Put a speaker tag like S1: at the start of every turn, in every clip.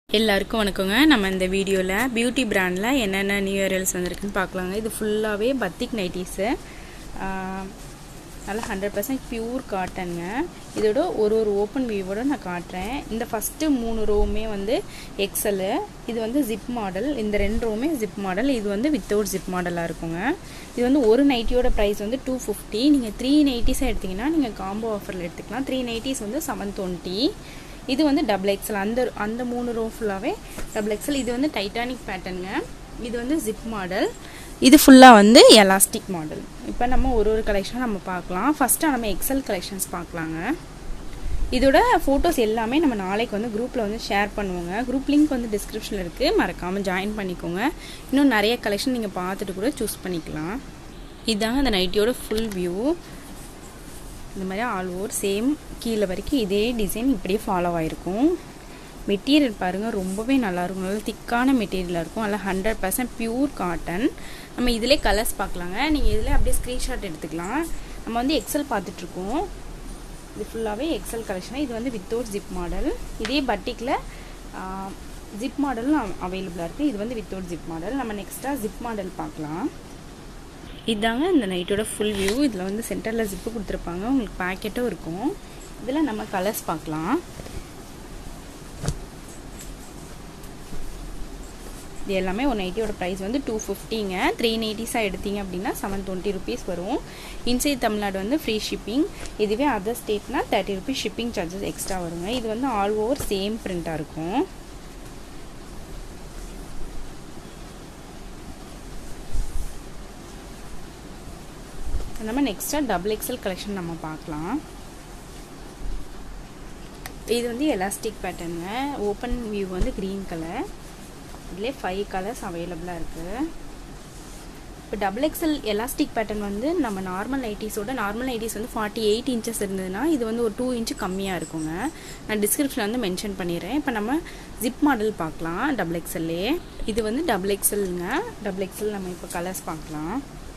S1: எல்லாருக்கும் வணக்கங்க நம்ம இந்த வீடியோவில் பியூட்டி பிராண்டில் என்னென்ன நியூ இயர்ஸ் வந்திருக்குன்னு பார்க்கலாங்க இது ஃபுல்லாகவே பத்திக் நைட்டிஸு நல்லா ஹண்ட்ரட் பர்சன்ட் பியூர் காட்டனுங்க இதோட ஒரு ஒரு ஓப்பன் வியூவோட நான் காட்டுறேன் இந்த ஃபஸ்ட்டு மூணு ரோவுமே வந்து எக்ஸலு இது வந்து ஜிப் மாடல் இந்த ரெண்டு ரோவுமே ஜிப் மாடல் இது வந்து வித்தவுட் ஜிப் மாடலாக இருக்குங்க இது வந்து ஒரு நைட்டியோட ப்ரைஸ் வந்து டூ ஃபிஃப்டி நீங்கள் த்ரீ நைட்டிஸாக எடுத்திங்கன்னா நீங்கள் காம்போ ஆஃபரில் எடுத்துக்கலாம் த்ரீ நைட்டிஸ் வந்து செவன் டுவெண்ட்டி இது வந்து டபுள் எக்ஸல் அந்த அந்த மூணு ரோ ஃபுல்லாகவே டபுள் எக்ஸல் இது வந்து டைட்டானிக் பேட்டர்னுங்க இது வந்து ஜிப் மாடல் இது ஃபுல்லாக வந்து எலாஸ்டிக் மாடல் இப்போ நம்ம ஒரு ஒரு கலெக்ஷனாக நம்ம பார்க்கலாம் ஃபஸ்ட்டு நம்ம எக்ஸல் கலெக்ஷன்ஸ் பார்க்கலாங்க இதோட ஃபோட்டோஸ் எல்லாமே நம்ம நாளைக்கு வந்து குரூப்பில் வந்து ஷேர் பண்ணுவோங்க குரூப் லிங்க் வந்து டிஸ்கிரிப்ஷனில் இருக்குது மறக்காமல் ஜாயின் பண்ணிக்கோங்க இன்னும் நிறைய கலெக்ஷன் நீங்கள் பார்த்துட்டு கூட சூஸ் பண்ணிக்கலாம் இதுதாங்க அந்த நைட்டியோட ஃபுல் வியூ இந்த மாதிரி ஆல் ஓவர் சேம் கீழே வரைக்கும் இதே டிசைன் இப்படியே ஃபாலோ ஆகிருக்கும் மெட்டீரியல் பாருங்கள் ரொம்பவே நல்லாயிருக்கும் நல்லா திக்கான மெட்டீரியலாக இருக்கும் நல்லா ஹண்ட்ரட் பர்சன்ட் பியூர் காட்டன் நம்ம இதிலே கலர்ஸ் பார்க்கலாங்க நீங்கள் இதில் அப்படியே ஸ்க்ரீன்ஷாட் எடுத்துக்கலாம் நம்ம வந்து எக்ஸல் பார்த்துட்ருக்கோம் இது ஃபுல்லாகவே எக்ஸல் கலெக்ஷனாக இது வந்து வித்தவுட் ஜிப் மாடல் இதே பட்டிக்கில் ஜிப் மாடலும் அவைலபிளாக இருக்குது இது வந்து வித்தவுட் ஜிப் மாடல் நம்ம நெக்ஸ்ட்டாக ஜிப் மாடல் பார்க்கலாம் இதாங்க இந்த நைட்டோட ஃபுல் வியூ இதில் வந்து சென்டரில் ஜிப்பு கொடுத்துருப்பாங்க உங்களுக்கு பேக்கெட்டும் இருக்கும் இதில் நம்ம கலர்ஸ் பார்க்கலாம் இது எல்லாமே ஒரு நைட்டியோட ப்ரைஸ் வந்து டூ ஃபிஃப்டிங்க த்ரீ நைட்டிஸாக எடுத்தீங்க அப்படின்னா செவன் டுவெண்ட்டி ருபீஸ் வரும் இன்சைட் தமிழ்நாடு வந்து ஃப்ரீ ஷிப்பிங் இதுவே அதர் ஸ்டேட்னா thirty rupees shipping charges extra வருங்க இது வந்து ஆல் ஓவர் சேம் பிரிண்ட்டாக இருக்கும் நம்ம நெக்ஸ்ட்டாக டபுள் எக்ஸல் கலெக்ஷன் நம்ம பார்க்கலாம் இது வந்து எலாஸ்டிக் பேட்டர்னுங்க ஓப்பன் வியூ வந்து க்ரீன் கலர் இதிலே ஃபைவ் கலர்ஸ் அவைலபிளாக இருக்குது இப்போ டபுள் எக்ஸல் எலாஸ்டிக் பேட்டர்ன் வந்து நம்ம நார்மல் நைட்டிஸோட நார்மல் நைட்டிஸ் வந்து ஃபார்ட்டி எயிட் இன்ச்சஸ் இருந்ததுன்னா இது வந்து ஒரு டூ இன்ச்சு கம்மியாக இருக்குங்க நான் டிஸ்கிரிப்ஷனில் வந்து மென்ஷன் பண்ணிடுறேன் இப்போ நம்ம ஜிப் மாடல் பார்க்கலாம் டபுள் எக்ஸல்லே இது வந்து டபுள் எக்ஸல்ங்க டபுள் எக்ஸல் நம்ம இப்போ கலர்ஸ் பார்க்கலாம்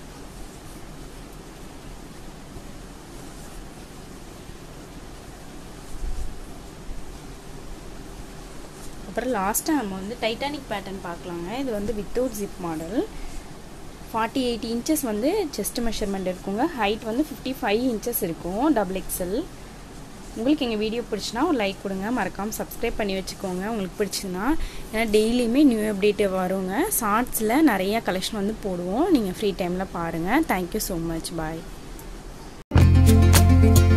S1: அப்புறம் லாஸ்ட்டாக நம்ம வந்து டைட்டானிக் பேட்டர்ன் பார்க்கலாங்க இது வந்து without zip model forty eight inches வந்து செஸ்ட் மெஷர்மெண்ட் இருக்குங்க ஹைட் வந்து ஃபிஃப்டி ஃபைவ் இன்ச்சஸ் இருக்கும் டபுள் எக்ஸல் உங்களுக்கு எங்கள் வீடியோ பிடிச்சினா ஒரு லைக் கொடுங்க மறக்காமல் சப்ஸ்கிரைப் பண்ணி வச்சுக்கோங்க உங்களுக்கு பிடிச்சிதுன்னா ஏன்னா டெய்லியுமே நியூ அப்டேட் வருங்க ஷார்ட்ஸில் நிறையா கலெக்ஷன் வந்து போடுவோம் நீங்கள் ஃப்ரீ டைமில் பாருங்கள் தேங்க்யூ ஸோ மச் பாய்